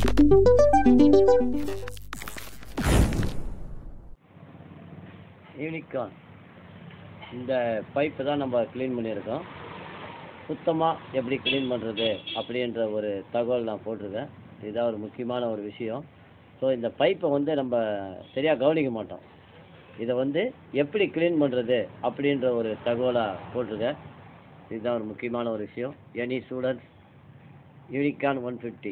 unicorn இந்த pipe தான் நம்ம க்ளீன் பண்ணியிருக்கோம் சுத்தமாக எப்படி க்ளீன் பண்ணுறது அப்படின்ற ஒரு தகவல் நான் போட்டிருக்கேன் இதுதான் ஒரு முக்கியமான ஒரு விஷயம் ஸோ இந்த பைப்பை வந்து நம்ம சரியாக கவனிக்க மாட்டோம் இதை வந்து எப்படி க்ளீன் பண்ணுறது அப்படின்ற ஒரு தகவலாக போட்டிருக்கேன் இதுதான் ஒரு முக்கியமான ஒரு விஷயம் any students Unicorn one fifty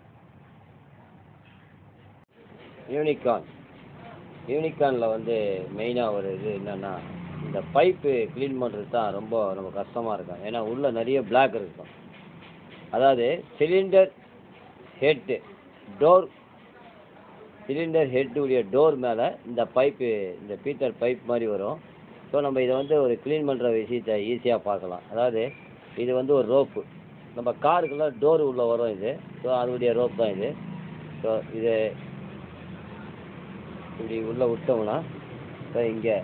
Unicorn யூனிகானில் வந்து மெயினாக ஒரு இது என்னென்னா இந்த பைப்பு க்ளீன் பண்ணுறது தான் ரொம்ப ரொம்ப கஷ்டமாக இருக்கும் ஏன்னா உள்ளே நிறைய பிளாக் இருக்கும் அதாவது சிலிண்டர் ஹெட்டு டோர் சிலிண்டர் ஹெட்டுடைய டோர் மேலே இந்த பைப்பு இந்த பீத்தர் பைப் மாதிரி வரும் ஸோ நம்ம இதை வந்து ஒரு க்ளீன் பண்ணுற விஷயத்தை ஈஸியாக பார்க்கலாம் அதாவது இது வந்து ஒரு ரோப்பு நம்ம காருக்கெல்லாம் டோர் உள்ளே வரும் இது ஸோ அதனுடைய ரோப் தான் இது ஸோ இது இப்படி உள்ளே விட்டோம்னா இப்போ இங்கே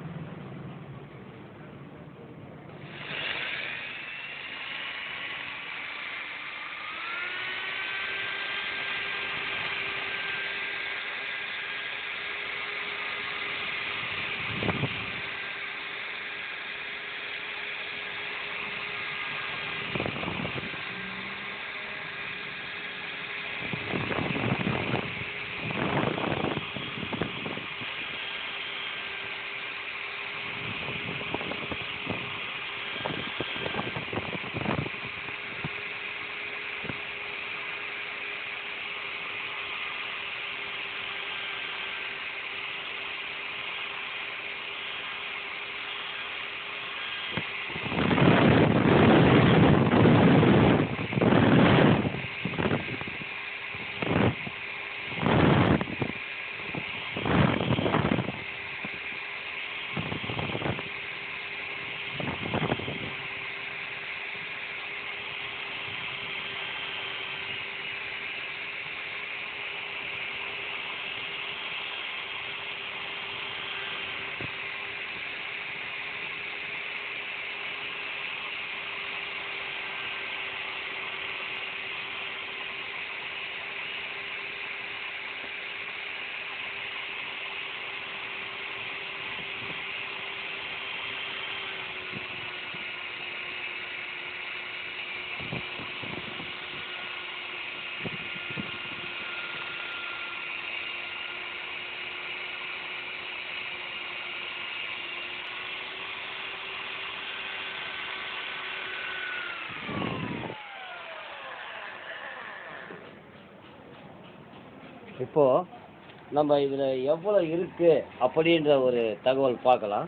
இப்போது நம்ம இதில் எவ்வளோ இருக்குது அப்படின்ற ஒரு தகவல் பார்க்கலாம்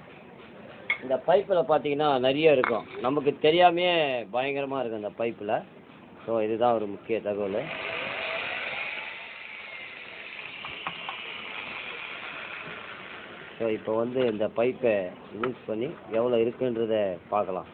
இந்த பைப்பில் பார்த்தீங்கன்னா நிறைய இருக்கும் நமக்கு தெரியாமையே பயங்கரமாக இருக்கும் இந்த பைப்பில் ஸோ இதுதான் ஒரு முக்கிய தகவல் ஸோ இப்போ வந்து இந்த பைப்பை யூஸ் பண்ணி எவ்வளோ இருக்குன்றத பார்க்கலாம்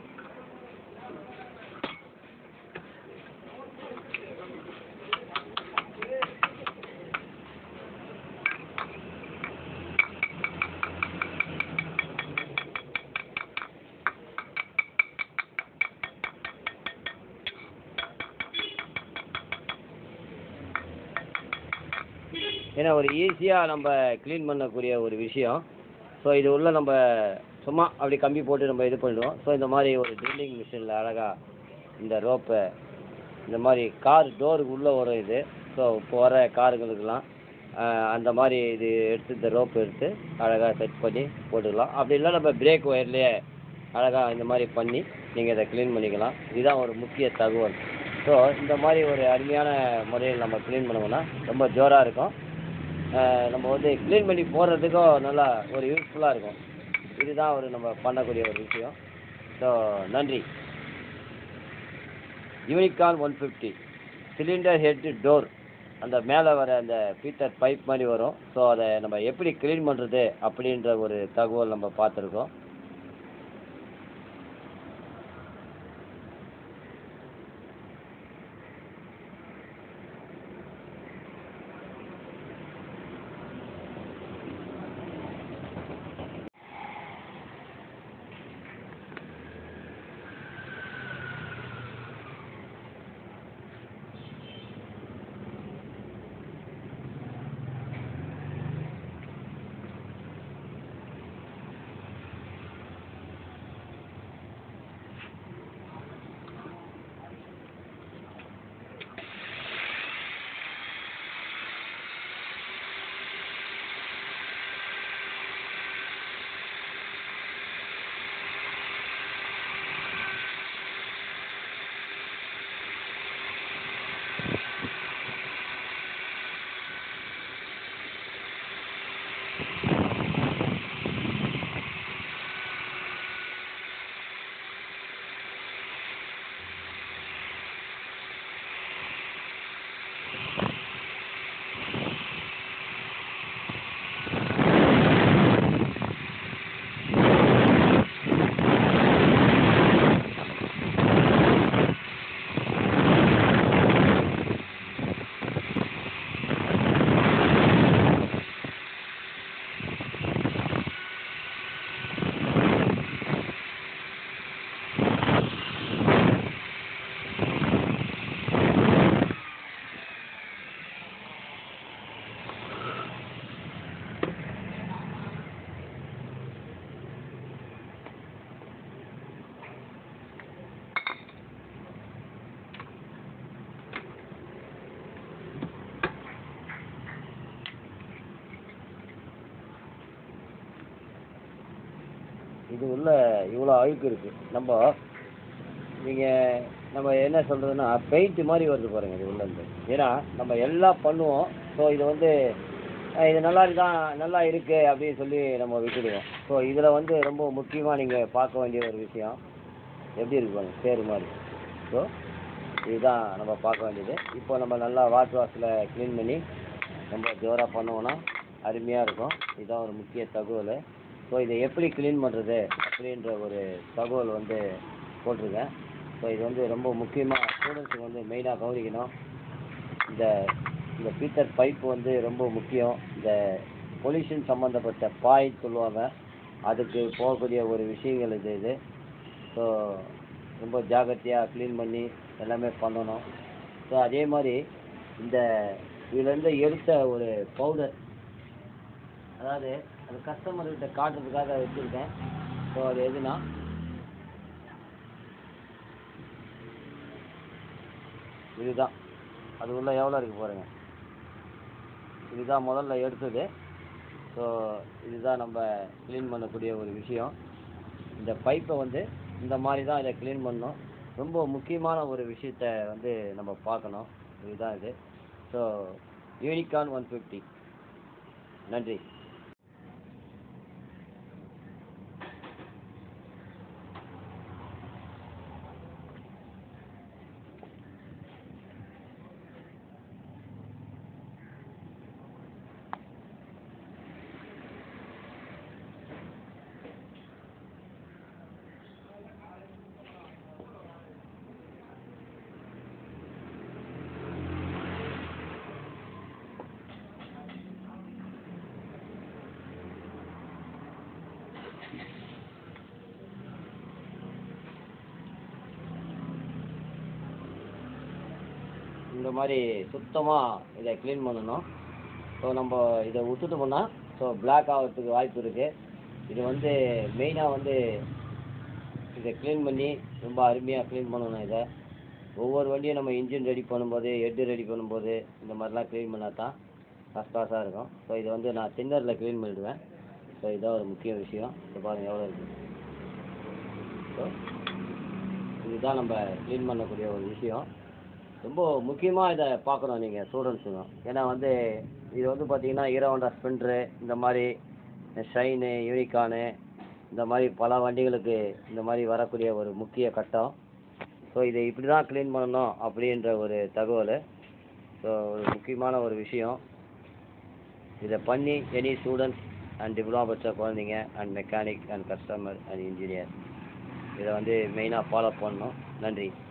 ஏன்னா ஒரு ஈஸியாக நம்ம க்ளீன் பண்ணக்கூடிய ஒரு விஷயம் ஸோ இது உள்ள நம்ம சும்மா அப்படி கம்பி போட்டு நம்ம இது பண்ணிடுவோம் ஸோ இந்த மாதிரி ஒரு ட்ரில்லிங் மிஷினில் அழகாக இந்த ரோப்பை இந்த மாதிரி கார் டோருக்கு உள்ளே வரும் இது ஸோ இப்போ வர காருங்களுக்கெல்லாம் ஆஹ், அந்த மாதிரி இது எடுத்து இந்த ரோப் எடுத்து அழகாக செட் பண்ணி போட்டுக்கலாம் அப்படி இல்லை நம்ம பிரேக் ஒயர்லேயே அழகாக இந்த மாதிரி பண்ணி நீங்கள் இதை க்ளீன் பண்ணிக்கலாம் இதுதான் ஒரு முக்கிய தகவல் ஸோ இந்த மாதிரி ஒரு அருமையான முறையில் நம்ம க்ளீன் பண்ணோம்னா ரொம்ப ஜோராக இருக்கும் ஆஹ் நம்ம வந்து க்ளீன் பண்ணி போடுறதுக்கும் நல்லா ஒரு யூஸ்ஃபுல்லாக இருக்கும் இதுதான் ஒரு நம்ம பண்ணக்கூடிய ஒரு விஷயம் ஸோ நன்றி Unicorn one fifty cylinder head door அந்த மேலே வர அந்த பீத்தர் பைப் மாதிரி வரும் ஸோ அதை நம்ம எப்படி க்ளீன் பண்ணுறது அப்படின்ற ஒரு தகவல் நம்ம பார்த்துருக்கோம் இது உள்ள இவ்வளோ அழுக்கு இருக்குது நம்ம நீங்கள் நம்ம என்ன சொல்கிறதுன்னா பெயிண்ட் மாதிரி வருது பாருங்க இது உள்ளேருந்து ஏன்னா நம்ம எல்லாம் பண்ணுவோம் ஸோ இது வந்து அஹ், இது நல்லா இருக்கா நல்லா இருக்குது அப்படின்னு சொல்லி நம்ம விட்டுடுவோம் ஸோ இதில் வந்து ரொம்ப முக்கியமாக நீங்கள் பார்க்க வேண்டிய ஒரு விஷயம் எப்படி இருக்கு பாருங்க சேரு மாதிரி ஸோ இதுதான் நம்ம பார்க்க வேண்டியது இப்போ நம்ம நல்லா வாட்டர் வாஷில் க்ளீன் பண்ணி நம்ம ஜோராக பண்ணுவோன்னா அருமையாக இருக்கும் இதுதான் ஒரு முக்கிய தகவல் ஸோ இதை எப்படி க்ளீன் பண்ணுறது அப்படின்ற ஒரு தகவல் வந்து போட்டிருக்கேன் ஸோ இது வந்து ரொம்ப முக்கியமாக ஸ்டூடெண்ட்ஸுக்கு வந்து மெயினாக கவனிக்கணும் இந்த இந்த பீத்தர் பைப் வந்து ரொம்ப முக்கியம் இந்த பொல்யூஷன் சம்மந்தப்பட்ட பாய் சொல்லுவாங்க அதுக்கு போகக்கூடிய ஒரு விஷயங்கள் இது இது ஸோ ரொம்ப ஜாக்கிரதையாக க்ளீன் பண்ணி எல்லாமே பண்ணணும் ஸோ அதே மாதிரி இந்த இதுலேருந்து எடுத்த ஒரு பவுடர் அதாவது அது கஸ்டமர்கிட்ட காட்டுறதுக்காக வச்சுருக்கேன் ஸோ அது எதுனா இதுதான் அது உள்ள எவ்வளோ இருக்கு பாருங்க இதுதான் முதல்ல எடுத்தது ஸோ இதுதான் நம்ம க்ளீன் பண்ணக்கூடிய ஒரு விஷயம் இந்த பைப்பை வந்து இந்த மாதிரி தான் இதை க்ளீன் பண்ணணும் ரொம்ப முக்கியமான ஒரு விஷயத்த வந்து நம்ம பார்க்கணும் இதுதான் இது ஸோ யூனிகான் ஒன் ஃபிஃப்டி நன்றி இந்த மாதிரி சுத்தமாக இதை க்ளீன் பண்ணணும் ஸோ நம்ம இதை விட்டுட்டோம்னா ஸோ பிளாக் ஆகிறதுக்கு வாய்ப்பு இருக்குது இது வந்து மெயினாக வந்து இதை க்ளீன் பண்ணி ரொம்ப அருமையாக க்ளீன் பண்ணணும் இதை ஒவ்வொரு வண்டியும் நம்ம இன்ஜின் ரெடி பண்ணும்போது ஹெட்டு ரெடி பண்ணும்போது இந்த மாதிரிலாம் க்ளீன் பண்ணால் தான் ஃபஸ்ட் கிளாஸாக இருக்கும் ஸோ இதை வந்து நான் தின்னரில் க்ளீன் பண்ணிடுவேன் ஸோ இதுதான் ஒரு முக்கிய விஷயம் இப்போ பாருங்கள் எவ்வளோ இருக்குது ஸோ இதுதான் நம்ம க்ளீன் பண்ணக்கூடிய ஒரு விஷயம் ரொம்ப முக்கியமாக இதை பார்க்கணும் நீங்கள் ஸ்டூடெண்ட்ஸுங்க ஏன்னா வந்து இது வந்து பார்த்தீங்கன்னா ஹீரோ ஹோண்டா ஸ்பெண்ட்ரு இந்த மாதிரி ஷைனு யூனிகானு இந்த மாதிரி பல வண்டிகளுக்கு இந்த மாதிரி வரக்கூடிய ஒரு முக்கிய கட்டம் ஸோ இதை இப்படி தான் க்ளீன் பண்ணணும் அப்படின்ற ஒரு தகவல் ஸோ ஒரு முக்கியமான ஒரு விஷயம் இதை பண்ணி எனி ஸ்டூடெண்ட்ஸ் அண்ட் டிப்ளமா படித்த குழந்தைங்க and mechanic and customer and engineer இதை வந்து மெயினாக ஃபாலோ பண்ணணும் நன்றி